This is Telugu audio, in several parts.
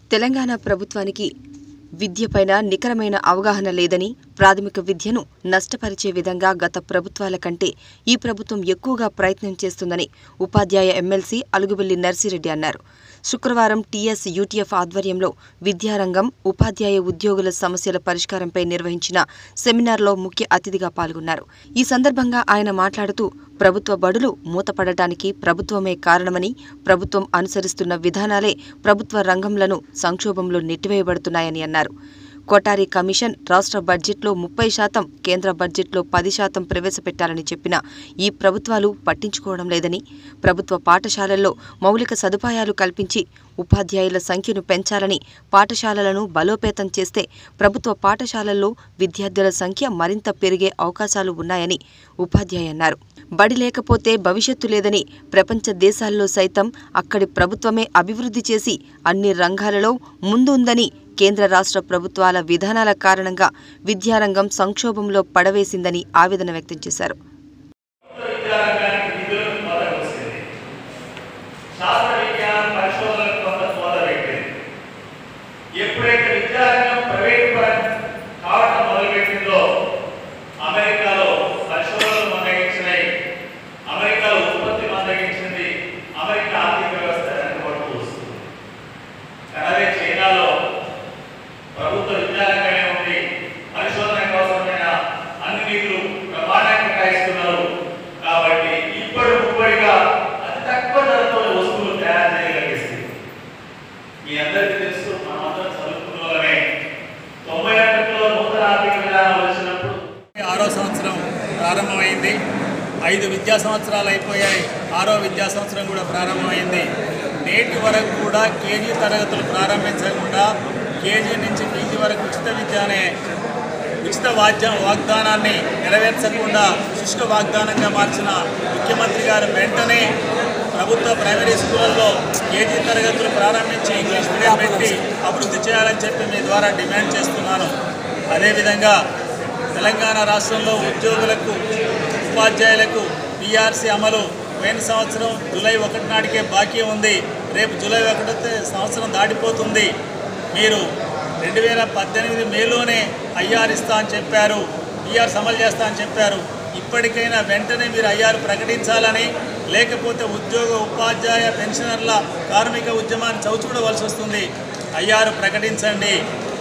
తెలంగాణ ప్రభుత్వానికి విద్యపైన నికరమైన అవగాహన లేదని ప్రాథమిక విద్యను నష్టపరిచే విధంగా గత ప్రభుత్వాల కంటే ఈ ప్రభుత్వం ఎక్కువగా ప్రయత్నం చేస్తుందని ఉపాధ్యాయ ఎమ్మెల్సీ అలుగుబెల్లి నర్సిరెడ్డి అన్నారు శుక్రవారం టీఎస్ యూటీఎఫ్ ఆధ్వర్యంలో విద్యారంగం ఉపాధ్యాయ ఉద్యోగుల సమస్యల పరిష్కారంపై నిర్వహించిన సెమినార్లో ముఖ్య అతిథిగా పాల్గొన్నారు ఈ సందర్భంగా ఆయన మాట్లాడుతూ ప్రభుత్వ బడులు మూతపడటానికి ప్రభుత్వమే కారణమని ప్రభుత్వం అనుసరిస్తున్న విధానాలే ప్రభుత్వ రంగంలను సంక్షోభంలో నెట్టివేయబడుతున్నాయని అన్నారు కోటారి కమిషన్ రాష్ట్ర బడ్జెట్లో ముప్పై శాతం కేంద్ర బడ్జెట్లో పది శాతం ప్రవేశపెట్టాలని చెప్పిన ఈ ప్రభుత్వాలు పట్టించుకోవడం లేదని ప్రభుత్వ పాఠశాలల్లో మౌలిక సదుపాయాలు కల్పించి ఉపాధ్యాయుల సంఖ్యను పెంచాలని పాఠశాలలను బలోపేతం చేస్తే ప్రభుత్వ పాఠశాలల్లో విద్యార్థుల సంఖ్య మరింత పెరిగే అవకాశాలు ఉన్నాయని ఉపాధ్యాయ అన్నారు బడి లేకపోతే భవిష్యత్తు లేదని ప్రపంచ దేశాల్లో సైతం అక్కడి ప్రభుత్వమే అభివృద్ధి చేసి అన్ని రంగాలలో ముందుందని కేంద్ర రాష్ట్ర ప్రభుత్వాల విధానాల కారణంగా విద్యారంగం సంక్షోభంలో పడవేసిందని ఆవేదన వ్యక్తం చేశారు విద్యారంగానికి నిధులను మొదలుకొచ్చింది శాస్త్ర విజ్ఞాన పరిశోధనలకు కొంత మొదలుపెట్టింది ఎప్పుడైతే విద్యారంగం ప్రైవేట్ పరం కావడం మొదలుపెట్టిందో అమెరికాలో పరిశోధనలు మందగించినాయి అమెరికాలో ఉత్పత్తి మందగించింది అమెరికా ఆర్థిక వ్యవస్థ వెనుకబడుతూ వస్తుంది అలాగే చైనాలో ప్రభుత్వ విద్యారంగమే ఉంది పరిశోధనకు అవసరమైన అన్ని నిధులు ప్రమాణాన్ని కేటాయిస్తున్నారు కాబట్టి ఇప్పుడు ముప్పటిగా అతి తక్కువ ధరతో వస్తువులు తయారు చేయగలిగేస్తుంది మీ అందరికీ తెలుసు మనమందరం చదువుకున్న వాళ్ళమే తొంభై ఒకటిలో నూతన ఆర్థిక విధానం వచ్చినప్పుడు ఆరో సంవత్సరం ప్రారంభమైంది ఐదు విద్యా సంవత్సరాలు అయిపోయాయి ఆరో విద్యా సంవత్సరం కూడా ప్రారంభమైంది నేటి వరకు కూడా కేజీ తరగతులు ప్రారంభించకుండా కేజీ నుంచి పీజీ వరకు ఉచిత విద్య అనే ఉచిత వాద్య వాగ్దానాన్ని నెరవేర్చకుండా శుష్క వాగ్దానంగా మార్చిన ముఖ్యమంత్రి గారు వెంటనే ప్రభుత్వ ప్రైమరీ స్కూళ్ళల్లో కేజీ తరగతులు ప్రారంభించి ఇంగ్లీష్ మీడియం పెట్టి అభివృద్ధి చేయాలని చెప్పి మీ ద్వారా డిమాండ్ చేస్తున్నాను అదేవిధంగా తెలంగాణ రాష్ట్రంలో ఉద్యోగులకు ఉపాధ్యాయులకు పిఆర్సీ అమలు పోయిన సంవత్సరం జూలై ఒకటి నాటికే బాకీ ఉంది రేపు జూలై ఒకటో సంవత్సరం దాటిపోతుంది మీరు రెండు వేల పద్దెనిమిది మేలోనే ఐఆర్ ఇస్తా అని చెప్పారు పిఆర్స్ అమలు చేస్తా అని చెప్పారు ఇప్పటికైనా వెంటనే మీరు ఐఆర్ ప్రకటించాలని లేకపోతే ఉద్యోగ ఉపాధ్యాయ పెన్షనర్ల కార్మిక ఉద్యమాన్ని చవిచూడవలసి వస్తుంది ఐఆర్ ప్రకటించండి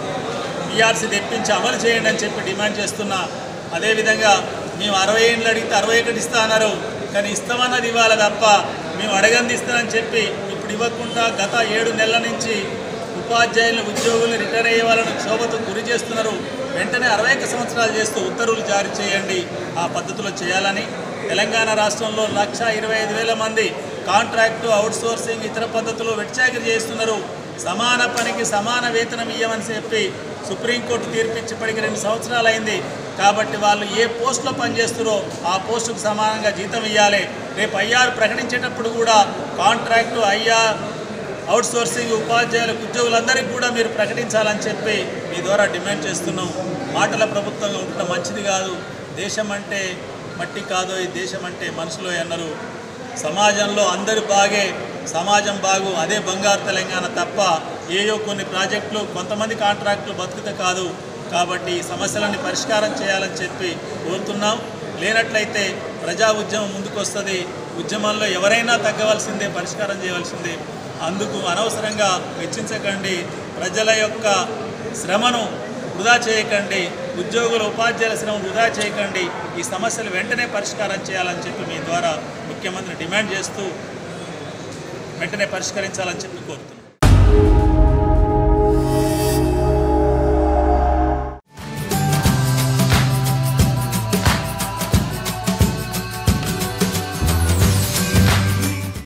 పిఆర్సీ తెప్పించి అమలు చేయండి అని చెప్పి డిమాండ్ చేస్తున్నా అదేవిధంగా మేము అరవై ఏళ్ళు అడిగితే అరవై ఒకటి ఇస్తా అన్నారు కానీ ఇస్తామన్నది ఇవ్వాలి తప్ప మేము అడగంది ఇస్తానని చెప్పి ఇప్పుడు ఇవ్వకుండా గత ఏడు నెలల నుంచి ఉపాధ్యాయులు ఉద్యోగులు రిటైర్ అయ్యే వాళ్ళను క్షోభకు గురి చేస్తున్నారు వెంటనే అరవై ఒక్క సంవత్సరాలు చేస్తూ ఉత్తర్వులు జారీ చేయండి ఆ పద్ధతిలో చేయాలని తెలంగాణ రాష్ట్రంలో లక్ష ఇరవై ఐదు వేల మంది కాంట్రాక్టు అవుట్సోర్సింగ్ ఇతర పద్ధతులు వెట్చాకరి చేస్తున్నారు సమాన పనికి సమాన వేతనం ఇవ్వమని చెప్పి సుప్రీంకోర్టు తీర్పిచ్చి ఇప్పటికి రెండు సంవత్సరాలు అయింది కాబట్టి వాళ్ళు ఏ పోస్టులో పనిచేస్తారో ఆ పోస్టుకు సమానంగా జీతం ఇవ్వాలి రేపు ఐఆర్ ప్రకటించేటప్పుడు కూడా కాంట్రాక్టు ఐఆర్ అవుట్సోర్సింగ్ ఉపాధ్యాయులకు ఉద్యోగులందరికీ కూడా మీరు ప్రకటించాలని చెప్పి మీ ద్వారా డిమాండ్ చేస్తున్నాం మాటల ప్రభుత్వంగా ఉండటం మంచిది కాదు దేశం అంటే మట్టి కాదో ఈ దేశం అంటే మనుషులు అన్నారు సమాజంలో అందరు బాగే సమాజం బాగు అదే బంగారు తెలంగాణ తప్ప ఏయో కొన్ని ప్రాజెక్టులు కొంతమంది కాంట్రాక్టులు బతుకుత కాదు కాబట్టి ఈ సమస్యలన్నీ పరిష్కారం చేయాలని చెప్పి కోరుతున్నాం లేనట్లయితే ప్రజా ఉద్యమం ముందుకు వస్తుంది ఉద్యమంలో ఎవరైనా తగ్గవలసిందే పరిష్కారం చేయవలసిందే అందుకు అనవసరంగా వెచ్చించకండి ప్రజల యొక్క శ్రమను వృధా చేయకండి ఉద్యోగుల ఉపాధ్యాయుల శ్రమ వృధా చేయకండి ఈ సమస్యలు వెంటనే పరిష్కారం చేయాలని చెప్పి మీ ద్వారా ముఖ్యమంత్రి డిమాండ్ చేస్తూ వెంటనే పరిష్కరించాలని చెప్పి కోరుతున్నాను